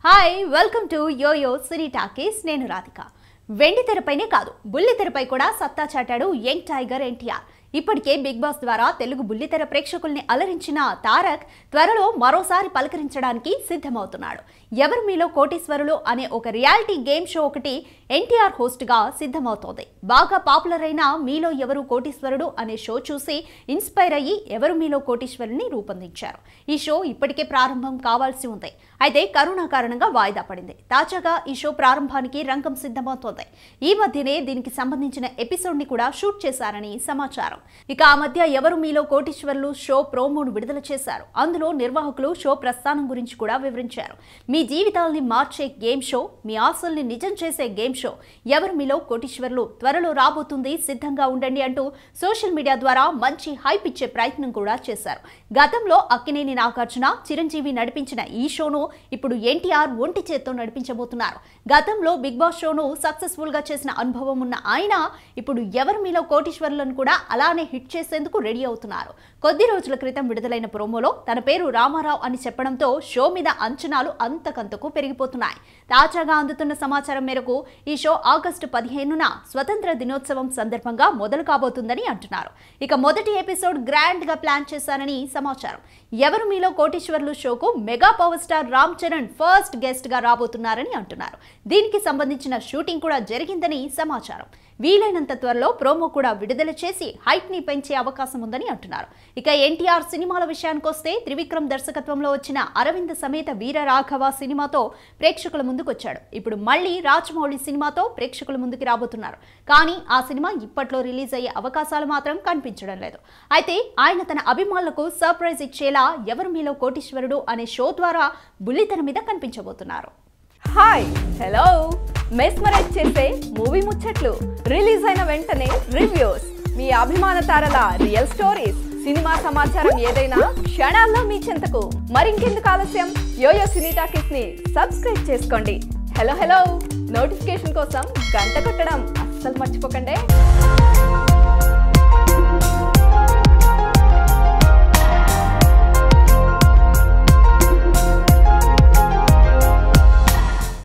hi welcome to YoYo Cine Talkies నేను రాధిక వెండి తెరపైనే కాదు బుల్లి తెరపై కూడా సత్తా చాటాడు యంగ్ టైగర్ ఎన్టీఆర్ ఇప్పటికే బిగ్ బాస్ ద్వారా తెలుగు బుల్లితెర ప్రేక్షకుల్ని అలరించిన తారక్ త్వరలో మరోసారి పలకరించడానికి సిద్ధమవుతున్నాడు ఎవరు మీలో కోటీశ్వరులు అనే ఒక రియాలిటీ గేమ్ షో ఒకటి ఎన్టీఆర్ హోస్ట్గా సిద్ధమవుతోంది బాగా పాపులర్ అయిన మీలో ఎవరు కోటీశ్వరుడు అనే షో చూసి ఇన్స్పైర్ అయ్యి ఎవరు మీలో కోటీశ్వరుని రూపొందించారు ఈ షో ఇప్పటికే ప్రారంభం కావాల్సి ఉంది అయితే కరోనా కారణంగా వాయిదా పడింది తాజాగా ఈ షో ప్రారంభానికి రంగం సిద్ధమవుతోంది ఈ మధ్యనే దీనికి సంబంధించిన ఎపిసోడ్ ని కూడా షూట్ చేశారని సమాచారం ఇక ఆ మధ్య ఎవరు మీలో కోటీశ్వరులు షో ప్రోమోను విడుదల చేశారు అందులో నిర్వాహకులు షో ప్రస్థానం గురించి కూడా వివరించారు మీ జీవితాల్ని మార్చే గేమ్ షో మీ ఆశల్ని నిజం చేసే గేమ్ షో ఎవరు మీలో కోటీశ్వరులు త్వరలో రాబోతుంది సిద్ధంగా ఉండండి అంటూ సోషల్ మీడియా ద్వారా మంచి హైప్ ఇచ్చే ప్రయత్నం కూడా చేశారు గతంలో అక్కినేని నాగార్జున చిరంజీవి నడిపించిన ఈ షోను ఇప్పుడు ఎన్టీఆర్ ఒంటి చేత్తో నడిపించబోతున్నారు గతంలో బిగ్ బాస్ షోను సక్సెస్ఫుల్ గా చేసిన అనుభవం ఉన్న ఆయన ఇప్పుడు ఎవరు మీలో కోటీశ్వరులను కూడా అలానే హిట్ చేసేందుకు రెడీ అవుతున్నారు కొద్ది రోజుల క్రితం విడుదలైన ప్రోమోలో తన పేరు రామారావు అని చెప్పడంతో షో మీద అంచనాలు అంతకంతకు పెరిగిపోతున్నాయి తాజాగా అందుతున్న సమాచారం మేరకు ఈ షో ఆగస్టు పదిహేనున స్వతంత్ర దినోత్సవం సందర్భంగా మొదలు కాబోతుందని అంటున్నారు ఇక మొదటి ఎపిసోడ్ గ్రాండ్ గా ప్లాన్ చేశారని సమాచారం ఎవరు మీలో కోటీశ్వర్లు షోకు mega power star Ram Charan first guest గా రాబోతున్నారని అంటున్నారు దీనికి సంబంధించిన షూటింగ్ కూడా జరిగిందని సమాచారం వీలైనంత త్వరలో ప్రోమో కూడా విడుదల చేసి హైప్ ని పెంచే అవకాశం ఉందని అంటున్నారు ఇక ఎన్టీఆర్ సినిమాల విషయానికొస్తే త్రివిక్రమ్ దర్శకత్వంలో వచ్చిన అరవింద్ సమేత వీర రాఘవ సినిమాతో ప్రేక్షకుల ముందుకు వచ్చాడు ఇప్పుడు మళ్ళీ రాజమౌళి సినిమాతో ప్రేక్షకుల ముందుకు రాబోతున్నారు కానీ ఆ సినిమా ఇప్పట్లో రిలీజ్ అయ్యే అవకాశాలు మాత్రం కనిపించడం లేదు అయితే ఆయన తన అభిమానులకు సర్ప్రైజ్ ఇచ్చేలా ఎవరు మీలో కోటీశ్వరుడు అనే షో ద్వారా బుల్లితెర మీద కనిపించబోతున్నారు హాయ్ హలో మెస్మరైజ్ చేసే మూవీ ముచ్చట్లు రిలీజ్ అయిన వెంటనే రివ్యూస్ మీ అభిమాన తారల రియల్ స్టోరీస్ సినిమా సమాచారం ఏదైనా క్షణాల్లో మీ చెంతకు మరింకెందుకు ఆలస్యం యోయో సినీ టాకీస్ ని సబ్స్క్రైబ్ చేసుకోండి హలో హలో నోటిఫికేషన్ కోసం గంట కొట్టడం అస్సలు మర్చిపోకండి